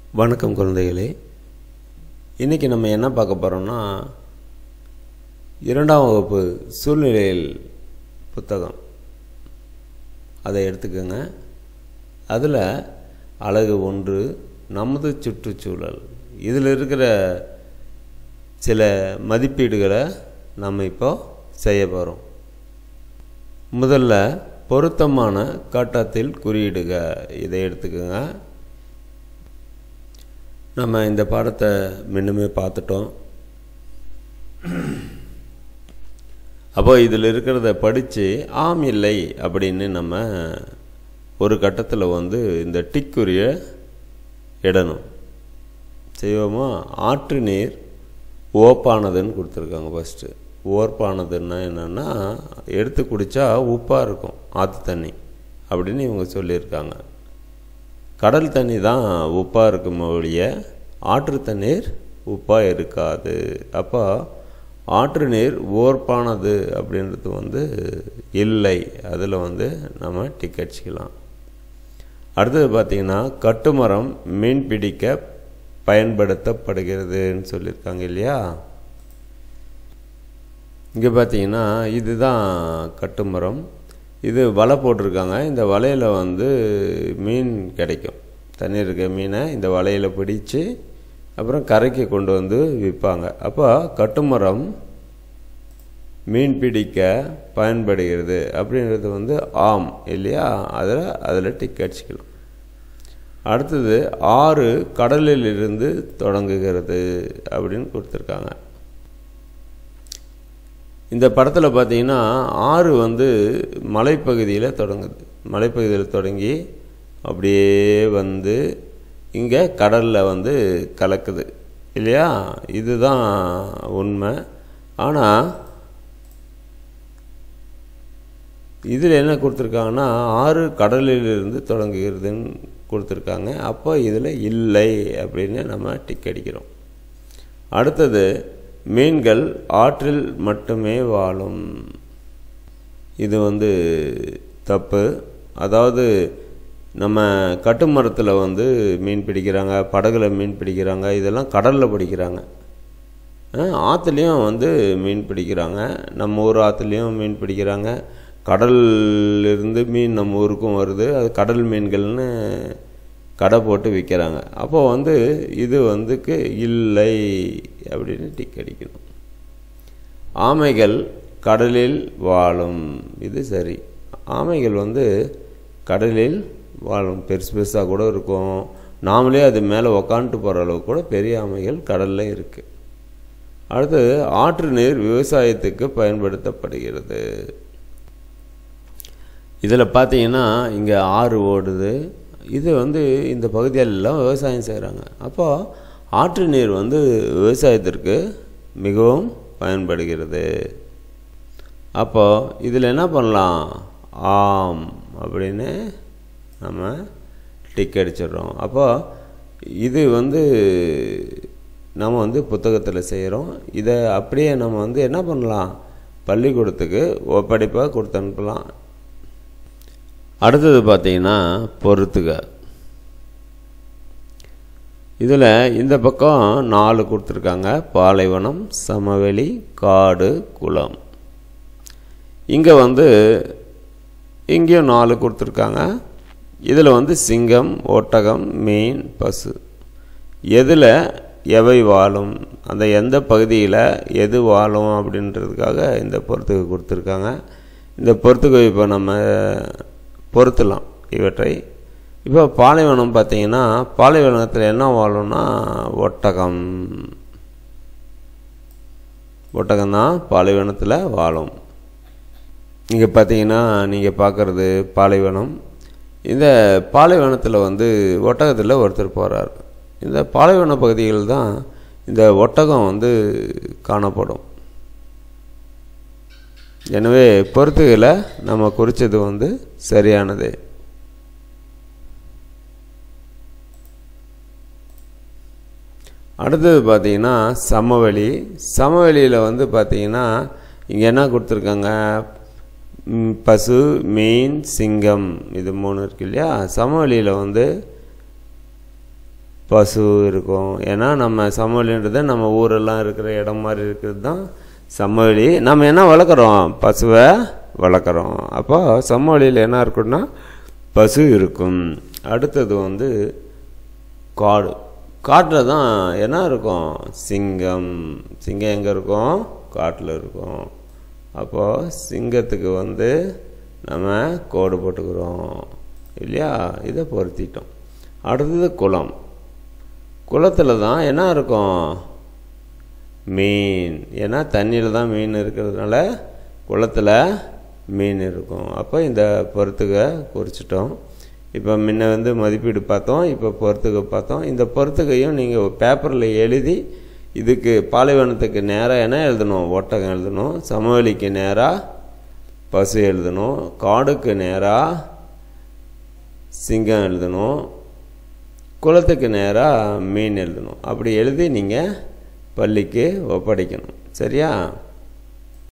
வணக்கம் குழந்தைகளே இன்றைக்கி நம்ம என்ன பார்க்க போகிறோம்னா இரண்டாம் வகுப்பு சூழ்நிலையில் புத்தகம் அதை எடுத்துக்கோங்க அதில் அழகு ஒன்று நமது சுற்றுச்சூழல் இதில் இருக்கிற சில மதிப்பீடுகளை நம்ம இப்போ செய்ய போகிறோம் முதல்ல பொருத்தமான கட்டத்தில் குறியிடுக இதை எடுத்துக்கோங்க நம்ம இந்த பாடத்தை முன்னுமே பார்த்துட்டோம் அப்போ இதில் இருக்கிறத படித்து ஆம் இல்லை அப்படின்னு நம்ம ஒரு கட்டத்தில் வந்து இந்த டிக்குரிய இடணும் செய்வோமா ஆற்று நீர் ஓப்பானதுன்னு கொடுத்துருக்காங்க ஃபஸ்ட்டு ஓர்ப்பானதுன்னா என்னென்னா எடுத்து குடித்தா உப்பாக இருக்கும் ஆற்று தண்ணி அப்படின்னு இவங்க சொல்லியிருக்காங்க கடல் தண்ணி தான் உப்பாக இருக்கும் ஒழிய ஆற்று தண்ணீர் உப்பாக இருக்காது அப்போ ஆற்று நீர் ஓர்ப்பானது அப்படின்றது வந்து இல்லை அதில் வந்து நம்ம டிக் அடிச்சிக்கலாம் அடுத்தது பார்த்திங்கன்னா கட்டுமரம் மீன் பிடிக்க பயன்படுத்தப்படுகிறதுன்னு சொல்லியிருக்காங்க இல்லையா இங்கே பார்த்தீங்கன்னா இதுதான் கட்டுமரம் இது வலை போட்டிருக்காங்க இந்த வலையில் வந்து மீன் கிடைக்கும் தண்ணி இருக்க மீனை இந்த வலையில் பிடிச்சு அப்புறம் கரைக்கு கொண்டு வந்து விற்பாங்க அப்போ கட்டுமரம் மீன் பிடிக்க பயன்படுகிறது அப்படின்றது வந்து ஆம் இல்லையா அதில் அதில் டிக் அடிச்சுக்கலாம் அடுத்தது ஆறு கடலில் இருந்து தொடங்குகிறது அப்படின்னு கொடுத்துருக்காங்க இந்த படத்தில் பார்த்தீங்கன்னா ஆறு வந்து மலைப்பகுதியில் தொடங்குது மலைப்பகுதியில் தொடங்கி அப்படியே வந்து இங்கே கடலில் வந்து கலக்குது இல்லையா இதுதான் உண்மை ஆனால் இதில் என்ன கொடுத்துருக்காங்கன்னா ஆறு கடலிலிருந்து தொடங்குகிறதுன்னு கொடுத்துருக்காங்க அப்போ இதில் இல்லை அப்படின்னு நம்ம டிக் அடிக்கிறோம் அடுத்தது மீன்கள் ஆற்றில் மட்டுமே வாழும் இது வந்து தப்பு அதாவது நம்ம கட்டுமரத்தில் வந்து மீன் பிடிக்கிறாங்க படகுல மீன் பிடிக்கிறாங்க இதெல்லாம் கடலில் பிடிக்கிறாங்க ஆற்றுலேயும் வந்து மீன் பிடிக்கிறாங்க நம்ம ஊர் ஆற்றுலேயும் மீன் பிடிக்கிறாங்க கடல்லிருந்து மீன் நம்ம ஊருக்கும் வருது அது கடல் மீன்கள்னு கடை போட்டு விற்கிறாங்க அப்போ வந்து இது வந்துக்கு இல்லை அப்படின்னு டிக் அடிக்கணும் ஆமைகள் கடலில் வாழும் இது சரி ஆமைகள் வந்து கடலில் வாழும் பெருசு பெருசாக கூட இருக்கும் நாமளே அது மேலே உக்காந்துட்டு போகிற அளவுக்கு கூட பெரிய ஆமைகள் கடலில் இருக்குது அடுத்தது ஆற்று நீர் விவசாயத்துக்கு பயன்படுத்தப்படுகிறது இதில் பார்த்தீங்கன்னா இங்கே ஆறு ஓடுது இது வந்து இந்த பகுதியெல்லாம் விவசாயம் செய்கிறாங்க அப்போது ஆற்று நீர் வந்து விவசாயத்திற்கு மிகவும் பயன்படுகிறது அப்போது இதில் என்ன பண்ணலாம் ஆம் அப்படின்னு நம்ம டிக் அடிச்சிடுறோம் அப்போ இது வந்து நம்ம வந்து புத்தகத்தில் செய்கிறோம் இதை அப்படியே நம்ம வந்து என்ன பண்ணலாம் பள்ளிக்கூடத்துக்கு ஒப்படைப்பாக கொடுத்து அனுப்பலாம் அடுத்தது பார்த்தீங்கன்னா பொறுத்துக இதில் இந்த பக்கம் நாலு கொடுத்துருக்காங்க பாலைவனம் சமவெளி காடு குளம் இங்கே வந்து இங்கேயும் நாலு கொடுத்துருக்காங்க இதில் வந்து சிங்கம் ஒட்டகம் மீன் பசு எதில் எவை வாழும் அந்த எந்த பகுதியில் எது வாழும் அப்படின்றதுக்காக இந்த பொறுத்துக்கு கொடுத்துருக்காங்க இந்த பொறுத்துக்கு இப்போ நம்ம பொறுத்தலாம் இவற்றை இப்போ பாலைவனம் பார்த்தீங்கன்னா பாலைவனத்தில் என்ன வாழும்னா ஒட்டகம் ஒட்டகம் தான் பாலைவனத்தில் வாழும் இங்கே பார்த்தீங்கன்னா நீங்கள் பார்க்குறது பாலைவனம் இந்த பாலைவனத்தில் வந்து ஒட்டகத்தில் ஒருத்தர் போகிறார் இந்த பாலைவன பகுதிகள் தான் இந்த ஒட்டகம் வந்து காணப்படும் எனவே பொறுத்துகளை நம்ம குறித்தது வந்து சரியானது அடுத்தது பார்த்திங்கன்னா சமவெளி சமவெளியில் வந்து பார்த்திங்கன்னா இங்கே என்ன கொடுத்துருக்காங்க பசு மீன் சிங்கம் இது மூணு இருக்கு இல்லையா சமவெளியில் வந்து பசு இருக்கும் ஏன்னா நம்ம சமவெளின்றது நம்ம ஊரெல்லாம் இருக்கிற இடம் மாதிரி இருக்கிறது தான் சமவெளி நம்ம என்ன வளர்க்குறோம் பசுவை வளர்க்குறோம் அப்போ சமவெளியில் என்ன இருக்குன்னா பசு இருக்கும் அடுத்தது வந்து காடு காட்டில் தான் என்ன இருக்கும் சிங்கம் சிங்கம் எங்கே இருக்கும் காட்டில் இருக்கும் அப்போது சிங்கத்துக்கு வந்து நம்ம கோடு போட்டுக்கிறோம் இல்லையா இதை பொருத்திட்டோம் அடுத்தது குளம் குளத்தில் தான் என்ன இருக்கும் மீன் ஏன்னா தண்ணியில் தான் மீன் இருக்கிறதுனால குளத்தில் மீன் இருக்கும் அப்போ இந்த பொறுத்துக குறிச்சிட்டோம் இப்போ முன்ன வந்து மதிப்பீடு பார்த்தோம் இப்போ பொறுத்துக பார்த்தோம் இந்த பொறுத்துகையும் நீங்கள் பேப்பரில் எழுதி இதுக்கு பாலைவனத்துக்கு நேராக என்ன எழுதணும் ஒட்டகம் எழுதணும் சமவெளிக்கு நேராக பசு எழுதணும் காடுக்கு நேராக சிங்கம் எழுதணும் குளத்துக்கு நேராக மீன் எழுதணும் அப்படி எழுதி நீங்கள் பள்ளிக்கு ஒப்படைக்கணும் சரியா